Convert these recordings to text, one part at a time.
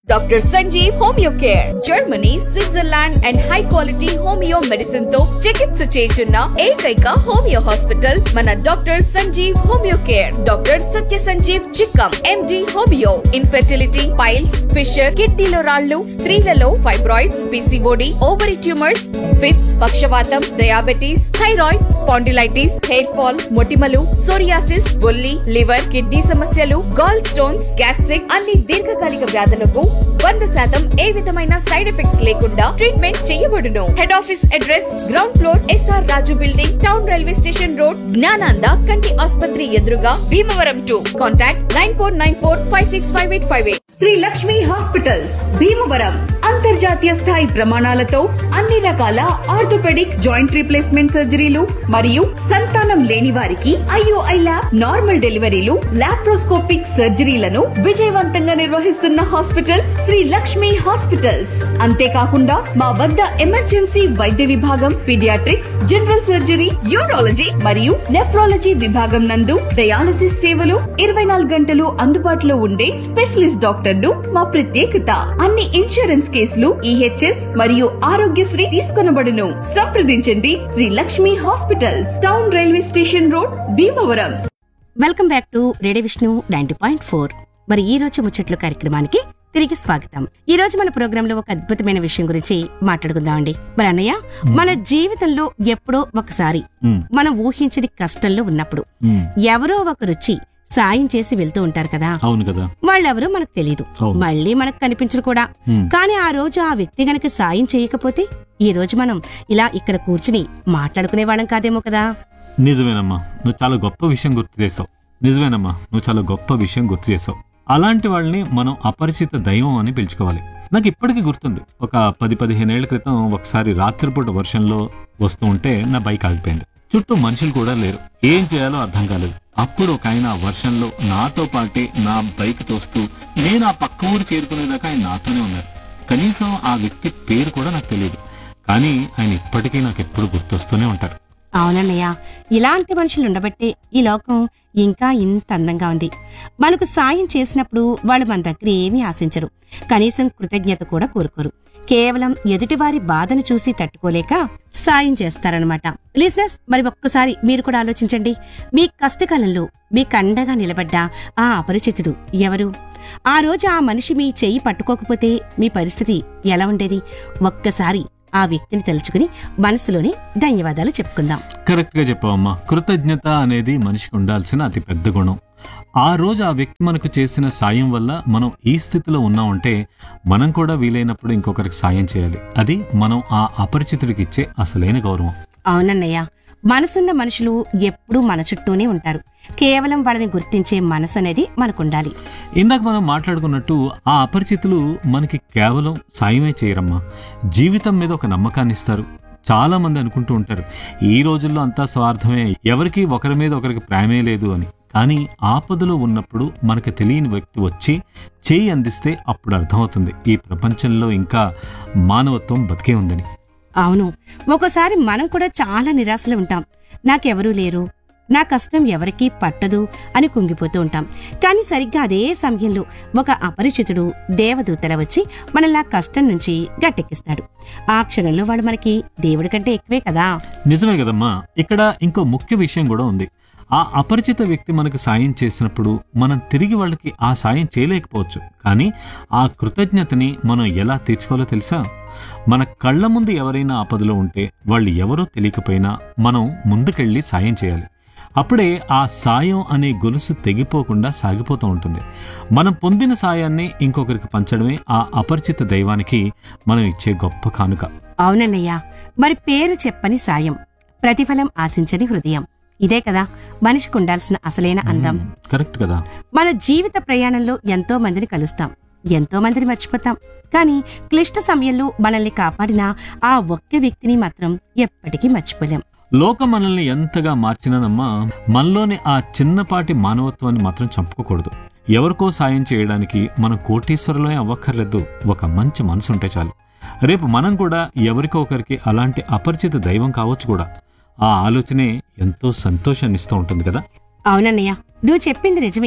Doctor Sanjeev homeo care Germany Switzerland and high quality homeo medicine తో చికిత్స చేస్తున్న ఏకైక హోమియో హాస్పిటల్ మన doctor Sanjeev homeo care doctor Satya Sanjeev Chikkam MD homeo infertility piles fissure కిడ్నీలో రాళ్లు స్త్రీలలో fibroids PCOD ovary tumours fits పక్షవాతం diabetes thyroid spondylitis hair fall మొటిమలు సోరియాసిస్ బొల్లి లివర్ కిడ్నీ సమస్యలు గాల్ స్టోన్స్ గ్యాస్ట్రిక్ అన్ని దీర్ఘకాలిక వ్యాధులకు వంద శాతం ఏ విధమైన సైడ్ ఎఫెక్ట్స్ లేకుండా ట్రీట్మెంట్ చేయబడును head office address ground floor SR Raju building town railway station road Gnananda కంటి ఆసుపత్రి ఎదురుగా Bhimavaram to contact nine four nine four five six five eight five eight Sri Lakshmi hospitals Bhimavaram అంతర్జాతీయ స్థాయి ప్రమాణాలతో అన్ని రకాల ఆర్థోపెడిక్ జాయింట్ రీప్లేస్మెంట్ సర్జరీలు మరియు సంతానం లేని వారికి ఐఓఐ ల్యాబ్ నార్మల్ డెలివరీలు లాప్రోస్కోపిక్ సర్జరీలను విజయవంతంగా నిర్వహిస్తున్న హాస్పిటల్ శ్రీ లక్ష్మి హాస్పిటల్స్ అంతేకాకుండా మా వద్ద ఎమర్జెన్సీ వైద్య విభాగం పీడియాట్రిక్స్ జనరల్ సర్జరీ యూరాలజీ మరియు నెఫ్రాలజీ విభాగం నందు డయాలసిస్ సేవలు ఇరవై నాలుగు గంటలు అందుబాటులో ఉండే స్పెషలిస్ట్ డాక్టర్లు మా ప్రత్యేకత అన్ని ఇన్సూరెన్స్ కేసులు ఈహెచ్ఎస్ మరియు ఆరోగ్యశ్రీ తీసుకొనబడును సంప్రదించండి Sri Lakshmi hospitals town railway station road Bhimavaram welcome back to radio Vishnu ninety point four మరి ఈ రోజు ముచ్చట్లు కార్యక్రమానికి తిరిగి స్వాగతం ఈ రోజు మన ప్రోగ్రామ్ లో ఒక అద్భుతమైన విషయం గురించి మాట్లాడుకుందామండి మరి అన్నయ్య మన జీవితంలో ఎప్పుడో ఒకసారి ఉమ్, మనం ఊహించని కష్టంలో ఉన్నప్పుడు ఉమ్, ఎవరో ఒకరు వచ్చి సాయం చేసి వెళ్తూ ఉంటారు కదా అవును కదా వాళ్ళెవరో మనకు తెలియదు అవును. మళ్ళీ మనకు కనిపించరు కూడా ఉమ్, కానీ ఆ రోజు ఆ వ్యక్తి గనక సాయం చేయకపోతే ఈ రోజు మనం ఇలా ఇక్కడ కూర్చుని మాట్లాడుకునే వాళ్ళం కాదేమో కదా నిజమేనమ్మా నువ్వు చాలా గొప్ప విషయం గుర్తు చేసావు నిజమేనమ్మా నువ్వు చాలా గొప్ప విషయం గుర్తు చేసావు అలాంటి వాళ్ళని మనం అపరిచిత దైవం అని పిలుచుకోవాలి నాకు ఇప్పటికీ గుర్తుంది ఒక పది పదిహేను ఏళ్ల క్రితం ఒకసారి రాత్రిపూట వర్షంలో వస్తూ ఉంటే నా బైక్ ఆగిపోయింది చుట్టూ మనుషులు కూడా లేరు ఏం చేయాలో అర్థం కాలేదు అప్పుడు ఒక ఆయన ఆ వర్షంలో నాతో పాటే నా బైక్ తోస్తూ నేను ఆ పక్క ఊరు చేరుకునేదాకా ఆయన నాతోనే ఉన్నారు కనీసం ఆ వ్యక్తి పేరు కూడా నాకు తెలియదు కానీ ఆయన ఇప్పటికీ నాకు ఎప్పుడు గుర్తొస్తూనే ఉంటారు అవునన్నయ్య ఇలాంటి మనుషులు ఉండబట్టే ఈ లోకం ఇంకా ఇంత అందంగా ఉంది మనకు సాయం చేసినప్పుడు వాళ్ళు మన దగ్గర ఏమీ ఆశించరు కనీసం కృతజ్ఞత కూడా కోరుకోరు కేవలం ఎదుటివారి బాధను చూసి తట్టుకోలేక సాయం చేస్తారనమాట లిజినెస్ మరి ఒక్కసారి మీరు కూడా ఆలోచించండి మీ కష్టకాలంలో మీ కండగా నిలబడ్డ ఆ అపరిచితుడు ఎవరు ఆ రోజు ఆ మనిషి మీ చెయ్యి పట్టుకోకపోతే మీ పరిస్థితి ఎలా ఉండేది ఒక్కసారి ఆ వ్యక్తిని తలుచుకుని మనసులోనే ధన్యవాదాలు చెప్పుకుందాం కరెక్ట్ గా చెప్పావమ్మా కృతజ్ఞత అనేది మనిషికి ఉండాల్సిన అతి పెద్ద గుణం ఆ రోజు ఆ వ్యక్తి మనకు చేసిన సాయం వల్ల మనం ఈ స్థితిలో ఉన్నామంటే మనం కూడా వీలైనప్పుడు ఇంకొకరికి సాయం చేయాలి అది మనం ఆ అపరిచితుడికి ఇచ్చే అసలైన గౌరవం అవునన్నయ్య మనసున్న మనుషులు ఎప్పుడూ మన చుట్టూనే ఉంటారు కేవలం వాళ్ళని గుర్తించే మనసు అనేది మనకుండాలి ఇందాక మనం మాట్లాడుకున్నట్టు ఆ అపరిచితులు మనకి కేవలం సాయమే చేయరమ్మా జీవితం మీద ఒక నమ్మకాన్ని ఇస్తారు చాలా మంది అనుకుంటూ ఉంటారు ఈ రోజుల్లో అంతా స్వార్థమే ఎవరికి ఒకరి మీద ఒకరికి ప్రేమే లేదు అని కానీ ఆపదలో ఉన్నప్పుడు మనకు తెలియని వ్యక్తి వచ్చి చేయి అందిస్తే అప్పుడు అర్థమవుతుంది ఈ ప్రపంచంలో ఇంకా మానవత్వం బతికే ఉందని అవును ఒక్కోసారి మనం కూడా చాలా నిరాశలో ఉంటాం నాకెవరూ లేరు నా కష్టం ఎవరికీ పట్టదు అని కుంగిపోతూ ఉంటాం కానీ సరిగ్గా అదే సమయంలో ఒక అపరిచితుడు దేవదూతల వచ్చి మనల్ని ఆ కష్టం నుంచి గట్టెక్కిస్తాడు ఆ క్షణంలో వాడు మనకి దేవుడి కంటే ఎక్కువే కదా నిజమే కదమ్మా ఇక్కడ ఇంకో ముఖ్య విషయం కూడా ఉంది ఆ అపరిచిత వ్యక్తి మనకు సాయం చేసినప్పుడు మనం తిరిగి వాళ్ళకి ఆ సాయం చేయలేకపోవచ్చు కానీ ఆ కృతజ్ఞతని మనం ఎలా తీర్చుకోవాలో తెలుసా మన కళ్ళ ముందు ఎవరైనా ఆపదలో ఉంటే వాళ్ళు ఎవరో తెలియకపోయినా మనం ముందుకెళ్ళి సాయం చేయాలి అప్పుడే ఆ సాయం అనే గొలుసు తెగిపోకుండా సాగిపోతూ ఉంటుంది మనం పొందిన సాయాన్ని ఇంకొకరికి పంచడమే ఆ అపరిచిత దైవానికి మనం ఇచ్చే గొప్ప కానుక అవునన్నయ్య మరి పేరు చెప్పని సాయం ప్రతిఫలం ఆశించని హృదయం ఇదే కదా మనిషికి ఉండాల్సిన అసలైన అందం మ్మ్, కరెక్ట్ కదా మన జీవిత ప్రయాణంలో ఎంతో మందిని కలుస్తాం ఎంతో మందిని మర్చిపోతాం కానీ క్లిష్ట సమయంలో మనల్ని కాపాడిన ఆ ఒక్క వ్యక్తిని మాత్రం ఎప్పటికీ మర్చిపోలేం లోకం మనల్ని ఎంతగా మార్చిననమ్మా మనలోని ఆ చిన్నపాటి మానవత్వాన్ని మాత్రం చంపుకోకూడదు ఎవరికో సాయం చేయడానికి మనం కోటీశ్వరులే అవ్వక్కర్లేదు ఒక మంచి మనసు ఉంటే చాలు రేపు మనం కూడా ఎవరికో ఒకరికి అలాంటి అపరిచిత దైవం కావచ్చు కూడా ఆ ఆలోచనే ఎంతో సంతోషాన్ని ఇస్తూ ఉంటుంది కదా అవునన్నయ్య నువ్వు చెప్పింది నిజమే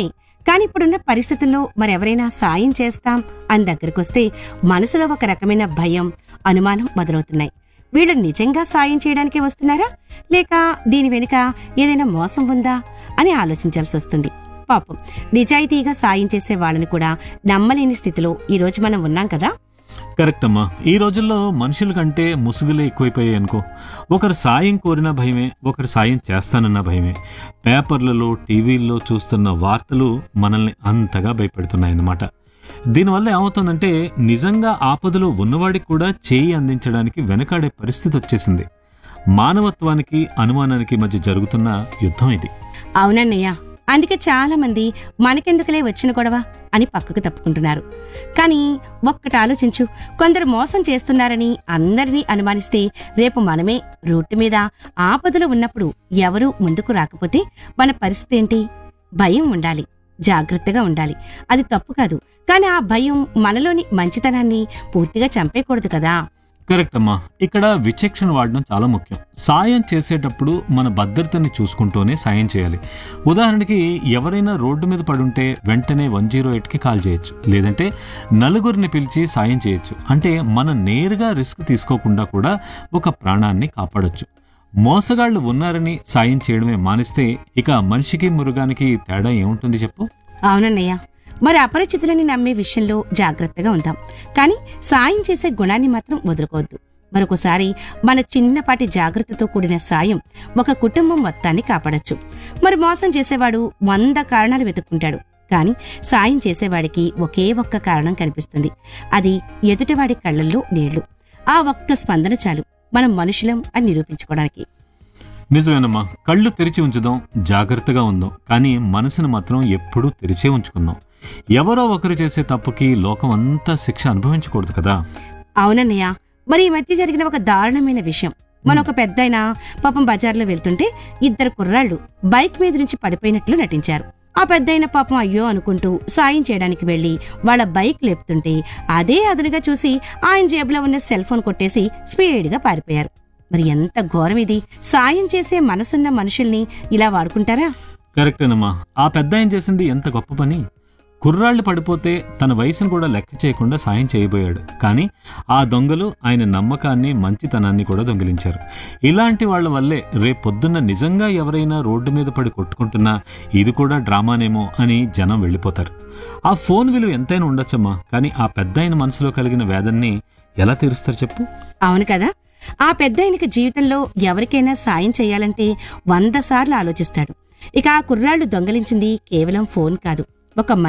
కానీ ఇప్పుడున్న పరిస్థితుల్లో మరెవరైనా సాయం చేస్తాం అని దగ్గరికి వస్తే మనసులో ఒక రకమైన భయం అనుమానం మొదలవుతున్నాయి వీళ్ళు నిజంగా సాయం చేయడానికే వస్తున్నారా లేక దీని వెనుక ఏదైనా మోసం ఉందా అని ఆలోచించాల్సి వస్తుంది పాపం నిజాయితీగా సాయం చేసే వాళ్ళని కూడా నమ్మలేని స్థితిలో ఈ రోజు మనం ఉన్నాం కదా కరెక్ట్ అమ్మా ఈ రోజుల్లో మనుషుల కంటే ముసుగులే ఎక్కువైపోయాయి అనుకో ఒకరు సాయం కోరిన భయమే ఒకరు సాయం చేస్తానన్న భయమే పేపర్లలో టీవీల్లో చూస్తున్న వార్తలు మనల్ని అంతగా భయపెడుతున్నాయన్నమాట దీనివల్ల ఏమవుతుందంటే నిజంగా ఆపదలో ఉన్నవాడికి కూడా చేయి అందించడానికి వెనకాడే పరిస్థితి వచ్చేసింది మానవత్వానికి అనుమానానికి మధ్య జరుగుతున్న యుద్ధం ఇది అవునన్నయ్య అందుకే చాలా మంది మనకెందుకులే వచ్చిన గొడవ అని పక్కకు తప్పుకుంటున్నారు కానీ ఒక్కటి ఆలోచించు కొందరు మోసం చేస్తున్నారని అందరినీ అనుమానిస్తే రేపు మనమే రోడ్డు మీద ఆపదలో ఉన్నప్పుడు ఎవరూ ముందుకు రాకపోతే మన పరిస్థితి ఏంటి భయం ఉండాలి జాగ్రత్తగా ఉండాలి అది తప్పు కాదు కానీ ఆ భయం మనలోని మంచితనాన్ని పూర్తిగా చంపేయకూడదు కదా కరెక్ట్ అమ్మా ఇక్కడ విచక్షణ వాడడం చాలా ముఖ్యం సాయం చేసేటప్పుడు మన భద్రతని చూసుకుంటూనే సాయం చేయాలి ఉదాహరణకి ఎవరైనా రోడ్డు మీద పడుంటే వెంటనే వన్ జీరో ఎయిట్కి కాల్ చేయొచ్చు లేదంటే నలుగురిని పిలిచి సాయం చేయొచ్చు అంటే మనం నేరుగా రిస్క్ తీసుకోకుండా కూడా ఒక ప్రాణాన్ని కాపాడొచ్చు మోసగాళ్ళు ఉన్నారని సాయం చేయడమే మానేస్తే ఇక మనిషికి మృగానికి తేడా ఏముంటుంది చెప్పు అవునన్నయ్య మరి అపరిచితులని నమ్మే విషయంలో జాగ్రత్తగా ఉందాం కానీ సాయం చేసే గుణాన్ని మాత్రం వదులుకోవద్దు మరొకసారి మన చిన్నపాటి జాగ్రత్తతో కూడిన సాయం ఒక కుటుంబం మొత్తాన్ని కాపాడొచ్చు మరి మోసం చేసేవాడు వంద కారణాలు వెతుక్కుంటాడు కానీ సాయం చేసేవాడికి ఒకే ఒక్క కారణం కనిపిస్తుంది అది ఎదుటివాడి కళ్ళల్లో నీళ్లు ఆ ఒక్క స్పందన చాలు మనం మనుషులం అని నిరూపించుకోవడానికి నిజమేనమ్మా కళ్ళు తెరిచి ఉంచుదాం జాగ్రత్తగా ఉందాం కానీ మనసును మాత్రం ఎప్పుడూ తెరిచే ఉంచుకుందాం ఎవరో ఒకరు చేసే తప్పుకి లోకం అంతా శిక్ష అనుభవించకూడదు కదా అవునన్నయ్య మరి ఈ మధ్య జరిగిన ఒక దారుణమైన విషయం మన ఒక పెద్దాయన పాపం బజార్లో వెళ్తుంటే ఇద్దరు కుర్రాళ్ళు బైక్ మీద నుంచి పడిపోయినట్లు నటించారు ఆ పెద్దాయన పాపం అయ్యో అనుకుంటూ సాయం చేయడానికి వెళ్లి వాళ్ళ బైక్ లేపుతుంటే అదే అదునుగా చూసి ఆయన జేబులో ఉన్న సెల్ ఫోన్ కొట్టేసి స్పీడ్గా పారిపోయారు మరి ఎంత ఘోరం ఇది సాయం చేసే మనసున్న మనుషుల్ని ఇలా వాడుకుంటారా కరెక్టేనమ్మా ఆ పెద్ద ఆయన చేసింది ఎంత గొప్ప పని కుర్రాళ్ళు పడిపోతే తన వయసును కూడా లెక్క చేయకుండా సాయం చేయబోయాడు కానీ ఆ దొంగలు ఆయన నమ్మకాన్ని మంచితనాన్ని కూడా దొంగిలించారు ఇలాంటి వాళ్ళ వల్లే రేపొద్దున్న నిజంగా ఎవరైనా రోడ్డు మీద పడి కొట్టుకుంటున్నా ఇది కూడా డ్రామానేమో అని జనం వెళ్ళిపోతారు ఆ ఫోన్ విలువ ఎంతైనా ఉండొచ్చమ్మా కానీ ఆ పెద్ద ఆయన మనసులో కలిగిన వేదన్ని ఎలా తీరుస్తారు చెప్పు అవును కదా ఆ పెద్ద ఆయనకి జీవితంలో ఎవరికైనా సాయం చేయాలంటే వంద సార్లు ఆలోచిస్తాడు ఇక ఆ కుర్రాళ్ళు దొంగలించింది కేవలం ఫోన్ కాదు ఒక